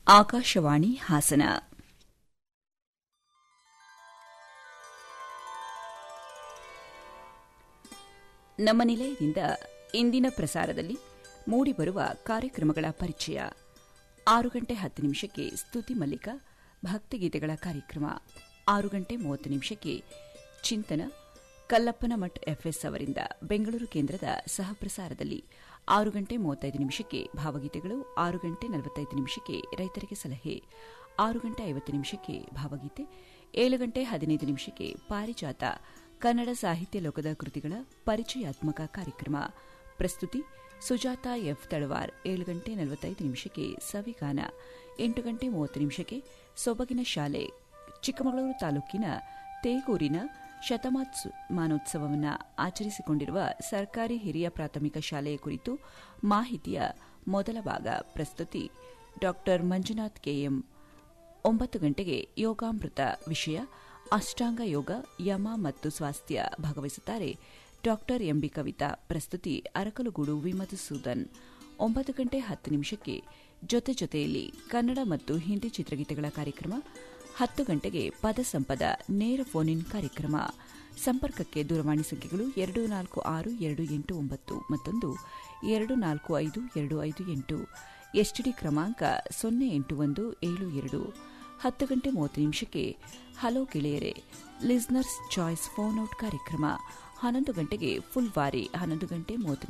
ಆಕಾಶವಾಣಿ ಹಾಸನ ನಮ್ಮ ನಿಲಯದಿಂದ ಇಂದಿನ ಪ್ರಸಾರದಲ್ಲಿ ಮೂಡಿಬರುವ ಕಾರ್ಯಕ್ರಮಗಳ ಪರಿಚಯ ಆರು ಗಂಟೆ ಹತ್ತು ನಿಮಿಷಕ್ಕೆ ಸ್ತುತಿ ಮಲ್ಲಿಕ ಭಕ್ತಿಗೀತೆಗಳ ಕಾರ್ಯಕ್ರಮ ಆರು ಗಂಟೆ ಮೂವತ್ತು ನಿಮಿಷಕ್ಕೆ ಚಿಂತನ ಕಲ್ಲಪ್ಪನ ಮಠ್ ಎಫ್ಎಸ್ ಅವರಿಂದ ಬೆಂಗಳೂರು ಕೇಂದ್ರದ ಸಹಪ್ರಸಾರದಲ್ಲಿ ಆರು ಗಂಟೆ ಮೂವತ್ತೈದು ನಿಮಿಷಕ್ಕೆ ಭಾವಗೀತೆಗಳು ಆರು ಗಂಟೆ ನಲವತ್ತೈದು ನಿಮಿಷಕ್ಕೆ ರೈತರಿಗೆ ಸಲಹೆ ಆರು ಗಂಟೆ ಐವತ್ತು ನಿಮಿಷಕ್ಕೆ ಭಾವಗೀತೆ ಏಳು ಗಂಟೆ ಹದಿನೈದು ನಿಮಿಷಕ್ಕೆ ಪಾರಿಜಾತ ಕನ್ನಡ ಸಾಹಿತ್ಯ ಲೋಕದ ಕೃತಿಗಳ ಪರಿಚಯಾತ್ಮಕ ಕಾರ್ಯಕ್ರಮ ಪ್ರಸ್ತುತಿ ಸುಜಾತ ಎಫ್ ತಳವಾರ್ ಏಳು ಗಂಟೆ ನಲವತ್ತೈದು ನಿಮಿಷಕ್ಕೆ ಸವಿಗಾನ ಎಂಟು ಗಂಟೆ ಮೂವತ್ತು ನಿಮಿಷಕ್ಕೆ ಸೊಬಗಿನ ಶಾಲೆ ಚಿಕ್ಕಮಗಳೂರು ತಾಲೂಕಿನ ತೇಗೂರಿನ ಶತಮಾನೋತ್ಸವವನ್ನು ಆಚರಿಸಿಕೊಂಡಿರುವ ಸರ್ಕಾರಿ ಹಿರಿಯ ಪ್ರಾಥಮಿಕ ಶಾಲೆಯ ಕುರಿತು ಮಾಹಿತಿಯ ಮೊದಲ ಭಾಗ ಪ್ರಸ್ತುತಿ ಡಾ ಮಂಜುನಾಥ್ ಕೆಎಂ ಒಂಬತ್ತು ಗಂಟೆಗೆ ಯೋಗಾಮೃತ ವಿಷಯ ಅಷ್ಟಾಂಗ ಯೋಗ ಯಮ ಮತ್ತು ಸ್ವಾಸ್ಥ್ಯ ಭಾಗವಹಿಸುತ್ತಾರೆ ಡಾ ಎಂಬಿ ಕವಿತಾ ಪ್ರಸ್ತುತಿ ಅರಕಲುಗೂಡು ವಿಮಧುಸೂದನ್ ಒಂಬತ್ತು ಗಂಟೆ ಹತ್ತು ನಿಮಿಷಕ್ಕೆ ಜೊತೆ ಜೊತೆಯಲ್ಲಿ ಕನ್ನಡ ಮತ್ತು ಹಿಂದಿ ಚಿತ್ರಗೀತೆಗಳ ಕಾರ್ಯಕ್ರಮ ಹತ್ತು ಗಂಟೆಗೆ ಪದ ಸಂಪದ ನೇರ ಫೋನ್ ಇನ್ ಕಾರ್ಯಕ್ರಮ ಸಂಪರ್ಕಕ್ಕೆ ದೂರವಾಣಿ ಸಂಖ್ಯೆಗಳು ಎರಡು ನಾಲ್ಕು ಆರು ಎರಡು ಎಂಟು ಒಂಬತ್ತು ಮತ್ತೊಂದು ಎರಡು ನಾಲ್ಕು ಐದು ಎರಡು ಐದು ಎಂಟು ಎಸ್ಟಿಡಿ ಕ್ರಮಾಂಕ ಸೊನ್ನೆ ಎಂಟು ಒಂದು ಏಳು ಎರಡು ಹತ್ತು ಗಂಟೆ ಮೂವತ್ತು ನಿಮಿಷಕ್ಕೆ ಹಲೋ ಗೆಳೆಯರೆ ಲಿಸ್ನರ್ಸ್ ಚಾಯ್ಸ್ ಫೋನ್ ಔಟ್ ಕಾರ್ಯಕ್ರಮ ಹನ್ನೊಂದು ಗಂಟೆಗೆ ಫುಲ್ ವಾರಿ ಹನ್ನೊಂದು ಗಂಟೆ ಮೂವತ್ತು